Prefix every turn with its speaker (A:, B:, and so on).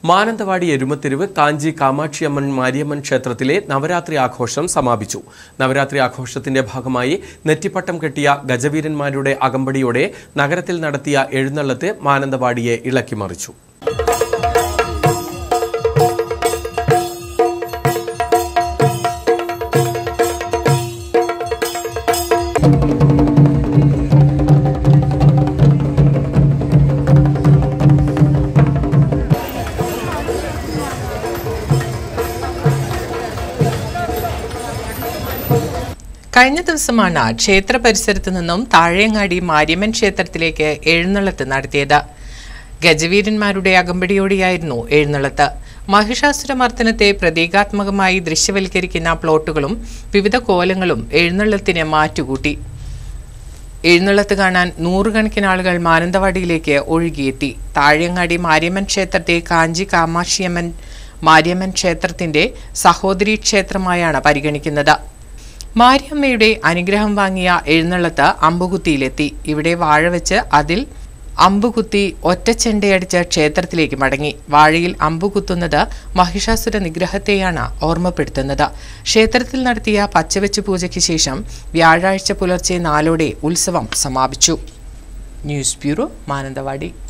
A: മാനന്തവാടി എരുമത്തെരുവ് കാഞ്ചി കാമാക്ഷിയമ്മൻ മാരിയമ്മൻ ക്ഷേത്രത്തിലെ നവരാത്രി ആഘോഷം സമാപിച്ചു നവരാത്രി ആഘോഷത്തിന്റെ ഭാഗമായി നെറ്റിപ്പട്ടം കെട്ടിയ ഗജവീരന്മാരുടെ അകമ്പടിയോടെ നഗരത്തിൽ നടത്തിയ എഴുന്നള്ളത്ത് മാനന്തവാടിയെ ഇളക്കിമറിച്ചു
B: കഴിഞ്ഞ ദിവസമാണ് ക്ഷേത്ര പരിസരത്ത് നിന്നും താഴേങ്ങാടി മാര്യമ്മൻ ക്ഷേത്രത്തിലേക്ക് എഴുന്നള്ളത്ത് നടത്തിയത് ഗജവീരന്മാരുടെ അകമ്പടിയോടെയായിരുന്നു എഴുന്നള്ളത്ത് മഹിഷാസുരമർദ്ദനത്തെ പ്രതീകാത്മകമായി ദൃശ്യവൽക്കരിക്കുന്ന പ്ലോട്ടുകളും വിവിധ കോലങ്ങളും എഴുന്നള്ളത്തിന് മാറ്റുകൂട്ടി എഴുന്നള്ളത്ത് കാണാൻ നൂറുകണക്കിന് ആളുകൾ മാനന്തവാടിയിലേക്ക് ഒഴുകിയെത്തി താഴെങ്ങാടി മാര്യമ്മൻ ക്ഷേത്രത്തെ കാഞ്ചി കാമാക്ഷിയമ്മൻ മാര്യമ്മൻ ക്ഷേത്രത്തിന്റെ സഹോദരി ക്ഷേത്രമായാണ് പരിഗണിക്കുന്നത് മാരിയമ്മയുടെ അനുഗ്രഹം വാങ്ങിയ എഴുന്നള്ളത്ത് അമ്പുകുത്തിയിലെത്തി ഇവിടെ വാഴ വെച്ച് അതിൽ അമ്പുകുത്തി ഒറ്റച്ചെണ്ടയടിച്ച് ക്ഷേത്രത്തിലേക്ക് മടങ്ങി വാഴയിൽ അമ്പുകുത്തുന്നത് മഹിഷാസുര നിഗ്രഹത്തെയാണ് ഓർമ്മപ്പെടുത്തുന്നത് ക്ഷേത്രത്തിൽ നടത്തിയ പച്ചവെച്ച് പൂജയ്ക്ക് ശേഷം വ്യാഴാഴ്ച പുലർച്ചെ നാലോടെ ഉത്സവം സമാപിച്ചു ന്യൂസ് ബ്യൂറോ മാനന്തവാടി